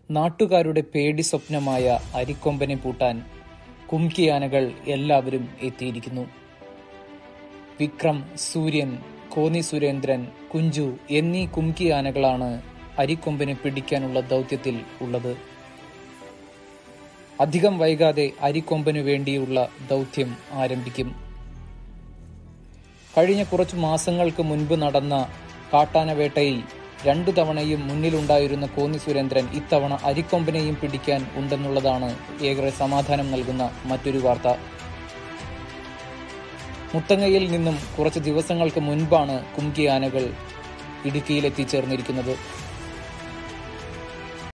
നാട്ടുകാരുടെ പേടി സ്വപ്നമായ അരിക്കൊമ്പനെ പൂട്ടാൻ കുംകിയാനകൾ എല്ലാവരും എത്തിയിരിക്കുന്നു വിക്രം സൂര്യൻ കോന്നി സുരേന്ദ്രൻ കുഞ്ചു എന്നീ കുംകിയാനകളാണ് അരിക്കൊമ്പനെ പിടിക്കാനുള്ള ദൗത്യത്തിൽ ഉള്ളത് അധികം വൈകാതെ അരിക്കൊമ്പനു വേണ്ടിയുള്ള ദൗത്യം ആരംഭിക്കും കഴിഞ്ഞ കുറച്ചു മാസങ്ങൾക്ക് മുൻപ് നടന്ന കാട്ടാനവേട്ടയിൽ രണ്ടു തവണയും മുന്നിലുണ്ടായിരുന്ന കോന്നി സുരേന്ദ്രൻ ഇത്തവണ അരിക്കൊമ്പനെയും പിടിക്കാൻ ഉണ്ടെന്നുള്ളതാണ് ഏറെ സമാധാനം നൽകുന്ന മറ്റൊരു വാർത്ത മുത്തങ്ങയിൽ നിന്നും കുറച്ച് ദിവസങ്ങൾക്ക് മുൻപാണ് കുംകി ആനകൾ ഇടുക്കിയിൽ എത്തിച്ചേർന്നിരിക്കുന്നത്